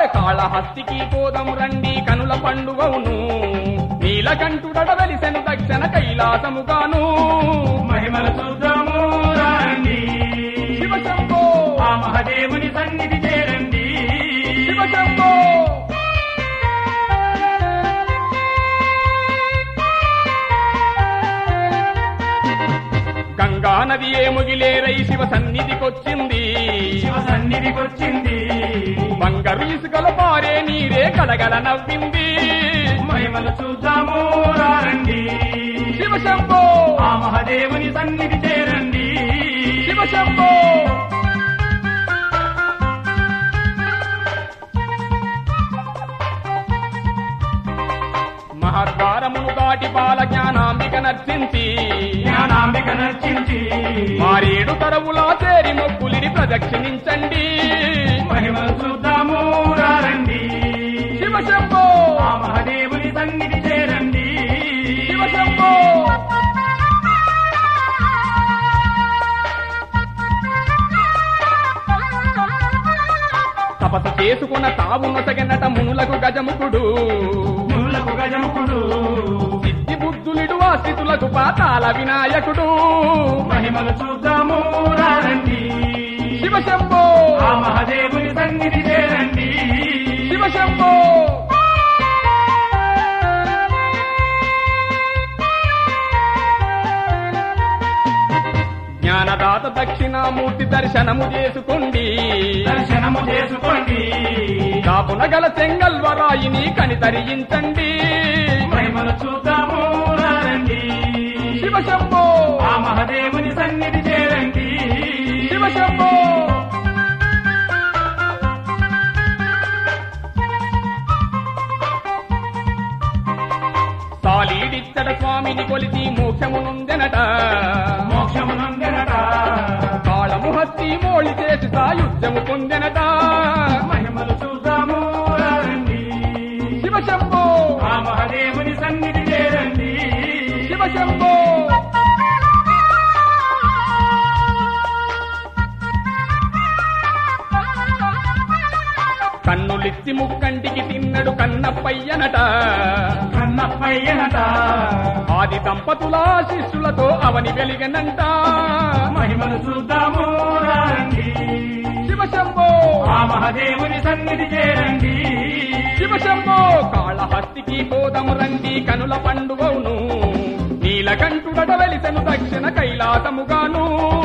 కాళహస్తికి పోదము రండి కనుల పండుగవును నీలకంఠుడడ వెలిసెను దక్షిణ కైలాసముగాను మహిమలు చూద్దాము రండి శివశంభో ఆ మహదేవుని సన్నిధి చేరండి శివశంభో గంగా నది ఏ ముగిలేరై శివ సన్నిధికొచ్చింది శివ సన్నిధికొచ్చింది బంగారు ఇసుకల పారే నీరే కలగల నవ్వింది మహిమలు చూద్దాము రండి శివశంభో ఆ మహదేవుని సన్నిధి చేరండి శివశంభో మహద్వారమును దాటి బాల జ్ఞానాంబిక నర్చించి జ్ఞానాంబిక నర్చించి మారేడు తరవులా చేరి మొక్కులిని ప్రదక్షిణించండి మహిమలు చూద్దాము రండి శివశంభో ఆ మహదేవుని సన్నిధి చేరండి శివశంభో తపస్సు చేసుకున్న తావు నొసగనట మునులకు గజముకుడు మునులకు గజముకుడు సిద్ధి బుద్ధులుడు ఆ స్థితులకు పాతాల వినాయకుడు మహిమలు చూద్దాము రండి శివశంభో ఆ మహదేవుని సన్నిధి చేరండి శివశంభో జ్ఞానదాత దక్షిణామూర్తి దర్శనము చేసుకోండి దర్శనము చేసుకోండి కాపున గల చెంగల్వరాయిని కనితరించండి మహిమలు చూద్దాము రండి శివశంభో ఆ మహదేవుని సన్నిధి చేరండి శివశంభో సాలీడిచ్చట స్వామిని కొలిచి మోక్షమునుందెనట మోక్షమునందెనట కాళము హస్తి మోళి చేసి సాయుధ్యము పొందెనట మహిమలు చూద్దాము రండి శివశంభో ఆ మహదేవుని సన్నిధి చేరండి శివశంభో కన్నులిచ్చి ముక్కంటికి తిన్నడు కన్నప్పయ్యనట కన్నప్పయ్యనట ఆది దంపతుల శిష్యులతో అవని వెలిగనంట మహిమలు చూద్దాము రండి శివశంభో ఆ మహదేవుని సన్నిధి చేరండి శివశంభో కాళహస్తికి పోదము రండి కనుల పండుగవును నీలకంఠుడట వెలిసెను దక్షిణ కైలాసముగాను